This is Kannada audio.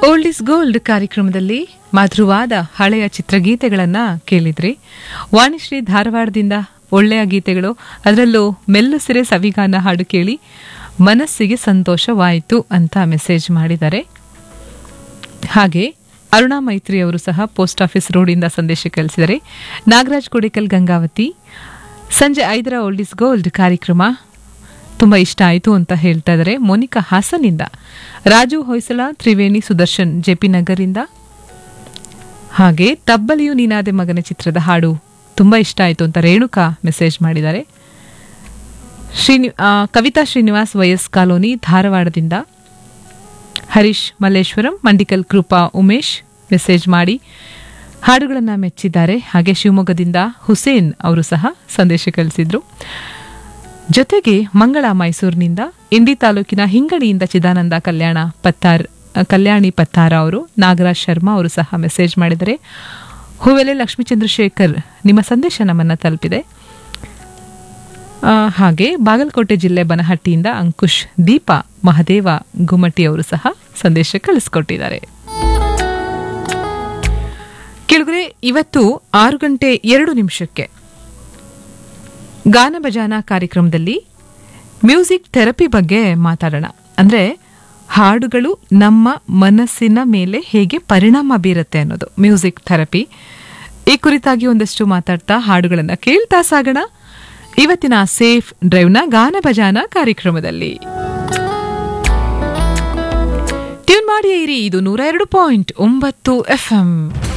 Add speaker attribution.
Speaker 1: ಓಲ್ಡ್ ಇಸ್ ಗೋಲ್ಡ್ ಕಾರ್ಯಕ್ರಮದಲ್ಲಿ ಮಧುರವಾದ ಹಳೆಯ ಚಿತ್ರಗೀತೆಗಳನ್ನ ಕೇಳಿದ್ರಿ ವಾಣಿಶ್ರೀ ಧಾರವಾಡದಿಂದ ಒಳ್ಳೆಯ ಗೀತೆಗಳು ಅದರಲ್ಲೂ ಮೆಲ್ಲುಸಿರೆ ಸವಿಗಾನ ಹಾಡು ಕೇಳಿ ಮನಸ್ಸಿಗೆ ಸಂತೋಷವಾಯಿತು ಅಂತ ಮೆಸೇಜ್ ಮಾಡಿದ್ದಾರೆ ಹಾಗೆ ಅರುಣಾ ಮೈತ್ರಿ ಅವರು ಸಹ ಪೋಸ್ಟ್ ಆಫೀಸ್ ರೋಡಿಂದ ಸಂದೇಶ ಕಳಿಸಿದರೆ ನಾಗರಾಜ್ ಕೊಡಿಕಲ್ ಗಂಗಾವತಿ ಸಂಜೆ ಐದರ ಓಲ್ಡ್ ಇಸ್ ಗೋಲ್ಡ್ ಕಾರ್ಯಕ್ರಮ ತುಂಬ ಇಷ್ಟ ಆಯಿತು ಅಂತ ಹೇಳ್ತಾ ಇದ್ದಾರೆ ಮೋನಿಕಾ ಹಾಸನಿಂದ ರಾಜು ಹೊಯ್ಸಳ ತ್ರಿವೇಣಿ ಸುದರ್ಶನ್ ಜೆಪಿ ನಗರಿಂದ ಹಾಗೆ ತಬ್ಬಲಿಯು ನೀನಾದೆ ಮಗನ ಚಿತ್ರದ ಹಾಡು ತುಂಬ ಇಷ್ಟ ಆಯಿತು ಅಂತ ರೇಣುಕಾ ಮೆಸೇಜ್ ಮಾಡಿದ್ದಾರೆ ಶ್ರೀನಿ ಆ, ಕವಿತಾ ಶ್ರೀನಿವಾಸ್ ವೈಎಸ್ ಕಾಲೋನಿ ಧಾರವಾಡದಿಂದ ಹರೀಶ್ ಮಲ್ಲೇಶ್ವರಂ ಮಂಡಿಕಲ್ ಕೃಪಾ ಉಮೇಶ್ ಮೆಸೇಜ್ ಮಾಡಿ ಹಾಡುಗಳನ್ನು ಮೆಚ್ಚಿದ್ದಾರೆ ಹಾಗೆ ಶಿವಮೊಗ್ಗದಿಂದ ಹುಸೇನ್ ಅವರು ಸಹ ಸಂದೇಶ ಕಳಿಸಿದ್ರು ಜೊತೆಗೆ ಮಂಗಳ ಮೈಸೂರಿನಿಂದ ಇಂಡಿ ತಾಲೂಕಿನ ಹಿಂಗಣಿಯಿಂದ ಚಿದಾನಂದ ಕಲ್ಯಾಣ ಪತ್ತಾರ್ ಕಲ್ಯಾಣಿ ಪತ್ತಾರ ಅವರು ನಾಗರಾಜ್ ಶರ್ಮಾ ಅವರು ಸಹ ಮೆಸೇಜ್ ಮಾಡಿದರೆ ಹೂವೆಲೆ ಲಕ್ಷ್ಮೀ ಚಂದ್ರಶೇಖರ್ ನಿಮ್ಮ ಸಂದೇಶ ನಮ್ಮನ್ನ ತಲುಪಿದೆ ಆ, ಹಾಗೆ ಬಾಗಲಕೋಟೆ ಜಿಲ್ಲೆ ಬನಹಟ್ಟಿಯಿಂದ ಅಂಕುಶ್ ದೀಪ ಮಹದೇವ ಗುಮ್ಮಟಿ ಅವರು ಸಹ ಸಂದೇಶ ಕಳಿಸ್ಕೊಟ್ಟಿದ್ದಾರೆ ಕೆಳಗರೆ ಇವತ್ತು ಆರು ಗಂಟೆ ಎರಡು ನಿಮಿಷಕ್ಕೆ ಗಾನ ಭಜಾನ ಕಾರ್ಯಕ್ರಮದಲ್ಲಿ ಮ್ಯೂಸಿಕ್ ಥೆರಪಿ ಬಗ್ಗೆ ಮಾತಾಡೋಣ ಅಂದ್ರೆ ಹಾಡುಗಳು ನಮ್ಮ ಮನಸ್ಸಿನ ಮೇಲೆ ಹೇಗೆ ಪರಿಣಾಮ ಬೀರುತ್ತೆ ಅನ್ನೋದು ಮ್ಯೂಸಿಕ್ ಥೆರಪಿ ಈ ಕುರಿತಾಗಿ ಒಂದಷ್ಟು ಮಾತಾಡ್ತಾ ಹಾಡುಗಳನ್ನ ಕೇಳ್ತಾ ಸಾಗೋಣ ಇವತ್ತಿನ ಸೇಫ್ ಡ್ರೈವ್ನ ಗಾನ ಭಜಾನ ಕಾರ್ಯಕ್ರಮದಲ್ಲಿ ಟ್ಯೂನ್ ಮಾಡಿ ಇರಿ ಇದು ನೂರ ಎರಡು ಪಾಯಿಂಟ್ ಒಂಬತ್ತು ಎಫ್ಎಂ